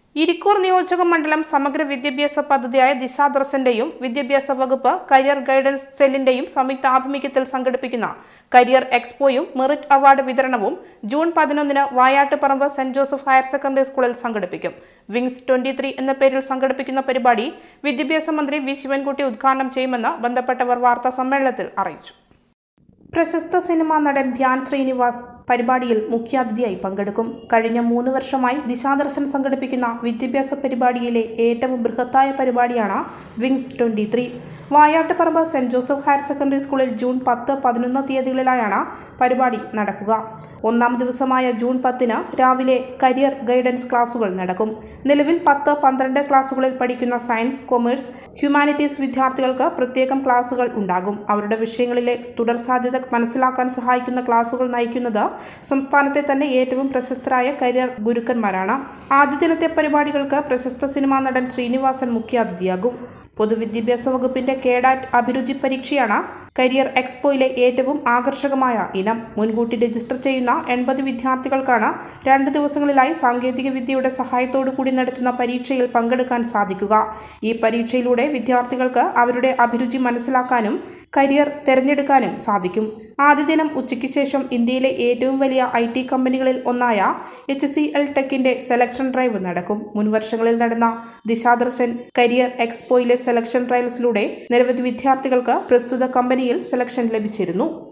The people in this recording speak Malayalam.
ഇരിക്കൂർ നിയോജക മണ്ഡലം സമഗ്ര വിദ്യാഭ്യാസ പദ്ധതിയായ ദിശാദർശന്റെയും വിദ്യാഭ്യാസ വകുപ്പ് കരിയർ ഗൈഡൻസ് സെല്ലിന്റെയും സംയുക്ത ആഭിമുഖ്യത്തിൽ സംഘടിപ്പിക്കുന്ന കരിയർ എക്സ്പോയും മെറിറ്റ് അവാർഡ് വിതരണവും ജൂൺ പതിനൊന്നിന് Vayattuparamba Saint Joseph higher secondary സ്കൂളിൽ സംഘടിപ്പിക്കും വിങ്സ് ട്വന്റി ത്രീ എന്ന പേരിൽ സംഘടിപ്പിക്കുന്ന പരിപാടി വിദ്യാഭ്യാസ മന്ത്രി വി ശിവൻകുട്ടി ഉദ്ഘാടനം ചെയ്യുമെന്ന് ബന്ധപ്പെട്ടവർ വാർത്താ സമ്മേളനത്തിൽ അറിയിച്ചു പ്രശസ്ത സിനിമാ നടൻ ധ്യാൻ ശ്രീനിവാസ് പരിപാടിയിൽ മുഖ്യാതിഥിയായി പങ്കെടുക്കും കഴിഞ്ഞ മൂന്ന് വർഷമായി ദിശാദർശൻ സംഘടിപ്പിക്കുന്ന വിദ്യാഭ്യാസ പരിപാടിയിലെ ഏറ്റവും ബൃഹത്തായ പരിപാടിയാണ് wings twenty three Vayattuparamba Saint Joseph higher secondary സ്കൂളിൽ ജൂൺ പത്ത് പതിനൊന്ന് തീയതികളിലായാണ് പരിപാടി നടക്കുക ഒന്നാം ദിവസമായ ജൂൺ പത്തിന് രാവിലെ കരിയർ ഗൈഡൻസ് ക്ലാസുകൾ നടക്കും നിലവിൽ പത്ത് പന്ത്രണ്ട് ക്ലാസുകളിൽ പഠിക്കുന്ന സയൻസ് കൊമേഴ്സ് ഹ്യൂമാനിറ്റീസ് വിദ്യാർത്ഥികൾക്ക് പ്രത്യേകം ക്ലാസുകൾ ഉണ്ടാകും അവരുടെ വിഷയങ്ങളിലെ തുടർ സാധ്യത മനസ്സിലാക്കാൻ സഹായിക്കുന്ന ക്ലാസുകൾ നയിക്കുന്നത് സംസ്ഥാനത്തെ തന്നെ ഏറ്റവും പ്രശസ്തരായ കരിയർ ഗുരുക്കന്മാരാണ് ആദ്യ ദിനത്തെ പരിപാടികൾക്ക് പ്രശസ്ത സിനിമാ നടൻ ശ്രീനിവാസൻ മുഖ്യാതിഥിയാകും പൊതുവിദ്യാഭ്യാസ വകുപ്പിന്റെ കേഡാറ്റ് അഭിരുചി പരീക്ഷയാണ് കരിയർ എക്സ്പോയിലെ ഏറ്റവും ആകർഷകമായ ഇനം മുൻകൂട്ടി രജിസ്റ്റർ ചെയ്യുന്ന എൺപത് വിദ്യാർത്ഥികൾക്കാണ് രണ്ട് ദിവസങ്ങളിലായി സാങ്കേതിക വിദ്യയുടെ സഹായത്തോടു കൂടി നടത്തുന്ന പരീക്ഷയിൽ പങ്കെടുക്കാൻ സാധിക്കുക ഈ പരീക്ഷയിലൂടെ വിദ്യാർത്ഥികൾക്ക് അവരുടെ അഭിരുചി മനസ്സിലാക്കാനും കരിയർ തിരഞ്ഞെടുക്കാനും സാധിക്കും ആദ്യ ദിനം ഉച്ചയ്ക്ക് ശേഷം ഇന്ത്യയിലെ ഏറ്റവും വലിയ ഐ ടി കമ്പനികളിൽ ഒന്നായ എച്ച് സി എൽ ടെക്കിന്റെ സെലക്ഷൻ ഡ്രൈവ് നടക്കും മുൻവർഷങ്ങളിൽ നടന്ന ദിശാദർശൻ കരിയർ എക്സ്പോയിലെ സെലക്ഷൻ ട്രയൽസിലൂടെ നിരവധി വിദ്യാർത്ഥികൾക്ക് പ്രസ്തുത കമ്പനിയിൽ സെലക്ഷൻ ലഭിച്ചിരുന്നു